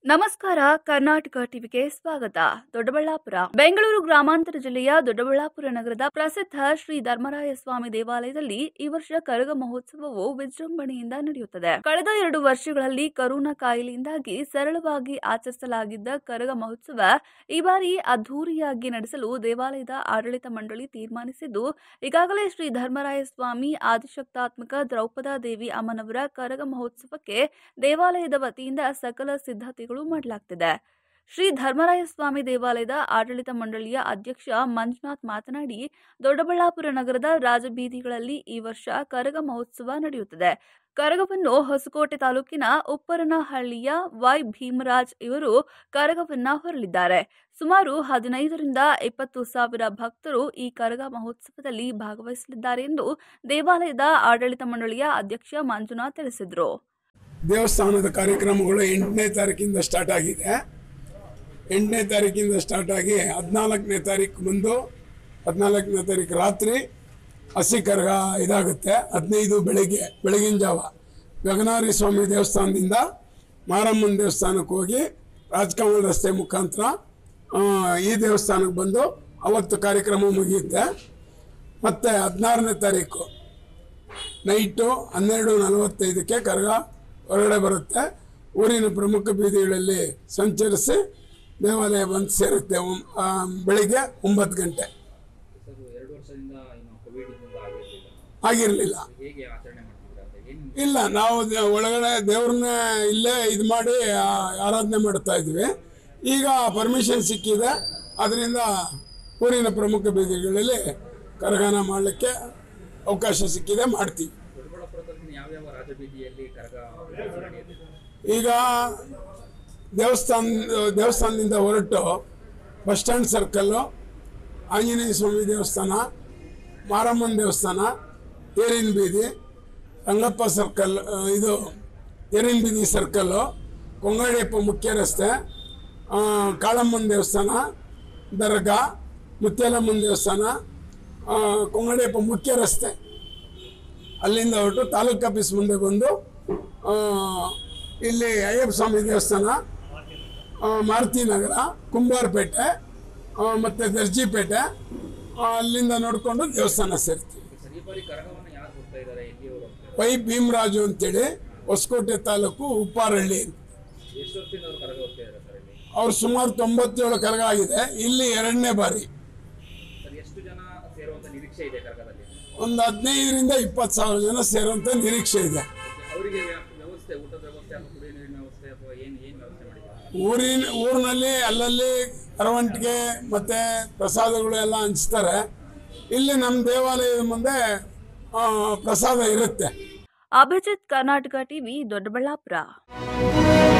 ನಮಸ್ಕಾರ ಕರ್ನಾಟಕ ಟಿವಿಗೆ ಸ್ವಾಗತ ದೊಡ್ಡಬಳ್ಳಾಪುರ ಬೆಂಗಳೂರು ಗ್ರಾಮಾಂತರ ಜಿಲ್ಲೆಯ ದೊಡ್ಡಬಳ್ಳಾಪುರ ನಗರದ ಪ್ರಸಿದ್ಧ ಶ್ರೀ ಧರ್ಮರಾಯ ಸ್ವಾಮಿ ದೇವಾಲಯದಲ್ಲಿ ಈ ವರ್ಷ ಕರಗ ಮಹೋತ್ಸವವು ವಿಜೃಂಭಣೆಯಿಂದ ನಡೆಯುತ್ತದೆ ಕಳೆದ ಎರಡು ವರ್ಷಗಳಲ್ಲಿ ಕರೋನಾ ಕಾಯಿಲೆಯಿಂದಾಗಿ ಸರಳವಾಗಿ ಆಚರಿಸಲಾಗಿದ್ದ ಕರಗ ಮಹೋತ್ಸವ ಈ ಬಾರಿ ಅದ್ದೂರಿಯಾಗಿ ನಡೆಸಲು ದೇವಾಲಯದ ಆಡಳಿತ ಮಂಡಳಿ ತೀರ್ಮಾನಿಸಿದ್ದು ಈಗಾಗಲೇ ಶ್ರೀ ಧರ್ಮರಾಯ ಸ್ವಾಮಿ ಆದಿಶಕ್ತಾತ್ಮಕ ದ್ರೌಪದಾ ದೇವಿ ಅಮ್ಮನವರ ಕರಗ ಮಹೋತ್ಸವಕ್ಕೆ ದೇವಾಲಯದ ವತಿಯಿಂದ ಸಕಲ ಸಿದ್ಧತೆಗಳು ಮಾಡಲಾಗ್ತಿದೆ ಶ್ರೀ ಧರ್ಮರಾಯ ಸ್ವಾಮಿ ದೇವಾಲಯದ ಆಡಳಿತ ಮಂಡಳಿಯ ಅಧ್ಯಕ್ಷ ಮಂಜುನಾಥ್ ಮಾತನಾಡಿ ದೊಡ್ಡಬಳ್ಳಾಪುರ ನಗರದ ರಾಜಬೀದಿಗಳಲ್ಲಿ ಈ ವರ್ಷ ಕರಗ ಮಹೋತ್ಸವ ನಡೆಯುತ್ತದೆ ಕರಗವನ್ನು ಹೊಸಕೋಟೆ ತಾಲೂಕಿನ ಉಪ್ಪರನಹಳ್ಳಿಯ ವೈ ಭೀಮರಾಜ್ ಇವರು ಕರಗವನ್ನ ಹೊರಲಿದ್ದಾರೆ ಸುಮಾರು ಹದಿನೈದರಿಂದ ಇಪ್ಪತ್ತು ಸಾವಿರ ಭಕ್ತರು ಈ ಕರಗ ಮಹೋತ್ಸವದಲ್ಲಿ ಭಾಗವಹಿಸಲಿದ್ದಾರೆ ಎಂದು ದೇವಾಲಯದ ಆಡಳಿತ ಮಂಡಳಿಯ ಅಧ್ಯಕ್ಷ ಮಂಜುನಾಥ್ ತಿಳಿಸಿದರು ದೇವಸ್ಥಾನದ ಕಾರ್ಯಕ್ರಮಗಳು ಎಂಟನೇ ತಾರೀಕಿಂದ ಸ್ಟಾರ್ಟ್ ಆಗಿದೆ ಎಂಟನೇ ತಾರೀಕಿಂದ ಸ್ಟಾರ್ಟ್ ಆಗಿ ಹದಿನಾಲ್ಕನೇ ತಾರೀಕು ಬಂದು ಹದಿನಾಲ್ಕನೇ ತಾರೀಕು ರಾತ್ರಿ ಹಸಿ ಕರಗ ಇದಾಗುತ್ತೆ ಹದಿನೈದು ಬೆಳಗ್ಗೆ ಬೆಳಗಿನ ಜಾವ ಗಗನಾರಿ ಸ್ವಾಮಿ ದೇವಸ್ಥಾನದಿಂದ ಮಾರಮ್ಮನ ದೇವಸ್ಥಾನಕ್ಕೆ ಹೋಗಿ ರಾಜಕಮಲ್ ರಸ್ತೆ ಮುಖಾಂತರ ಆ, ಈ ದೇವಸ್ಥಾನಕ್ಕೆ ಬಂದು ಅವತ್ತು ಕಾರ್ಯಕ್ರಮ ಮುಗಿಯುತ್ತೆ ಮತ್ತು ಹದಿನಾರನೇ ತಾರೀಕು ನೈಟು ಹನ್ನೆರಡು ನಲವತ್ತೈದಕ್ಕೆ ಕರಗ ಹೊರಗಡೆ ಬರುತ್ತೆ ಊರಿನ ಪ್ರಮುಖ ಬೀದಿಗಳಲ್ಲಿ ಸಂಚರಿಸಿ ದೇವಾಲಯ ಬಂದು ಸೇರುತ್ತೆ ಒಂ- ಆ, ಬೆಳಿಗ್ಗೆ ಒಂಬತ್ತು ಗಂಟೆ ಸರ್ ಎರಡು ವರ್ಷದಿಂದ ಏನು ಕೋವಿಡ್ ಇಂದ ಆಗಿರಲಿಲ್ಲ ಆಗಿರಲಿಲ್ಲ ಹೇಗೆ ಆಚರಣೆ ಮಾಡ್ತಿದ್ರ ಅಂತ ಏನು ಇಲ್ಲ ನಾವು ದ- ಒಳಗಡೆ ದೇವ್ರನ್ನ ಇಲ್ಲೇ ಇದು ಮಾಡಿ ಆ, ಆರಾಧನೆ ಮಾಡ್ತಾ ಇದ್ವಿ ಈಗ ಪರ್ಮಿಷನ್ ಸಿಕ್ಕಿದೆ ಅದರಿಂದ ಊರಿನ ಪ್ರಮುಖ ಬೀದಿಗಳಲ್ಲಿ ಕರಗಾನ ಮಾಡಲಿಕ್ಕೆ ಅವಕಾಶ ಸಿಕ್ಕಿದೆ ಮಾಡ್ತೀವಿ ದೊಡ್ಡಬಳ್ಳಾಪುರ ತಾಲೂಕಿನ ಯಾವ್ಯಾವ ರಾಜಬೀದಿಯಲ್ಲಿ ಕರಗ ನಡೆಯುತ್ತೆ ಈಗ ದೇವಸ್ಥಾನ ದೇವಸ್ಥಾನದಿಂದ ಹೊರಟು ಬಸ್ ಸ್ಟ್ಯಾಂಡ್ ಸರ್ಕಲ್ಲು ಆಂಜನೇಯ ಸ್ವಾಮಿ ದೇವಸ್ಥಾನ ಮಾರಮ್ಮನ ದೇವಸ್ಥಾನ ತೇರಿನ ಬೀದಿ ರಂಗಪ್ಪ ಸರ್ಕಲ್ ಆ, ಇದು ತೇರಿನ ಬೀದಿ ಸರ್ಕಲ್ಲು ಕೊಂಗಾಡಿಯಪ್ಪ ಮುಖ್ಯ ರಸ್ತೆ ಆ, ಕಾಳಮ್ಮನ ದೇವಸ್ಥಾನ ದರ್ಗಾ ಮುತ್ಯಾಲಮ್ಮನ ದೇವಸ್ಥಾನ ಆ, ಕೊಂಗಾಡಿಯಪ್ಪ ಮುಖ್ಯ ರಸ್ತೆ ಅಲ್ಲಿಂದ ಹೊರಟು ತಾಲೂಕು ಆಫೀಸ್ ಮುಂದೆ ಬಂದು ಆ, ಇಲ್ಲಿ ಅಯ್ಯಪ್ಪ ಸ್ವಾಮಿ ದೇವಸ್ಥಾನ ಆ, ಮಾರುತಿ ನಗರ ಕುಂಬಾರಪೇಟೆ ಆ, ಮತ್ತು ದರ್ಜಿಪೇಟೆ ಆ, ಅಲ್ಲಿಂದ ನೋಡಿಕೊಂಡು ದೇವಸ್ಥಾನ ಸೇರ್ತೀವಿ ಸರ್ ಈ ಬಾರಿ ಕರಗವನ್ನು ಯಾರು ಹೋಗ್ತಾ ಇದ್ದಾರೆ ಎಲ್ಲಿಯವರು ಹೋಗ್ತಾ ವೈ ಭೀಮರಾಜು ಅಂತೇಳಿ ಹೊಸಕೋಟೆ ತಾಲೂಕು ಉಪ್ಪಾರಳ್ಳಿ ಇದ್ದಾರೆ ಎಷ್ಟು ವರ್ಷದಿಂದ ಅವರು ಕರಗ ಹೋಗ್ತಾ ಇದ್ದಾರೆ ಸರ್ ಇಲ್ಲಿ ಅವ್ರು ಸುಮಾರು ತೊಂಬತ್ತೇಳು ಕರಗ ಆಗಿದೆ ಇಲ್ಲಿ ಎರಡನೇ ಬಾರಿ ಸರ್ ಎಷ್ಟು ಜನ ಸೇರುವಂತ ನಿರೀಕ್ಷೆ ಇದೆ ಕರಗದಲ್ಲಿ ಒಂದು ಹದಿನೈದರಿಂದ ಇಪ್ಪತ್ತು ಸಾವಿರ ಜನ ಸೇರುವಂಥ ನಿರೀಕ್ಷೆ ಇದೆ ಅವರಿಗೆ ವ್ಯವಸ್ಥೆ ಊಟದ ವ್ಯವಸ್ಥೆ ಅಥವಾ ಕುಡಿಯೋ ನೀರಿನ ವ್ಯವಸ್ಥೆ ಅಥವಾ ಏನು ಏನು ವ್ಯವಸ್ಥೆ ಮಾಡಿದ್ದಾರೆ ಊರಿನ ಊರಿನಲ್ಲಿ ಅಲ್ಲಲ್ಲಿ ಮೆರವಣಿಗೆ ಮತ್ತು ಪ್ರಸಾದಗಳು ಎಲ್ಲ ಹಂಚ್ತಾರೆ ಇಲ್ಲಿ ನಮ್ಮ ದೇವಾಲಯದ ಮುಂದೆ ಆ, ಪ್ರಸಾದ ಇರುತ್ತೆ ಅಭಿಜಿತ್ ಕರ್ನಾಟಕ ಟಿವಿ ದೊಡ್ಡಬಳ್ಳಾಪುರ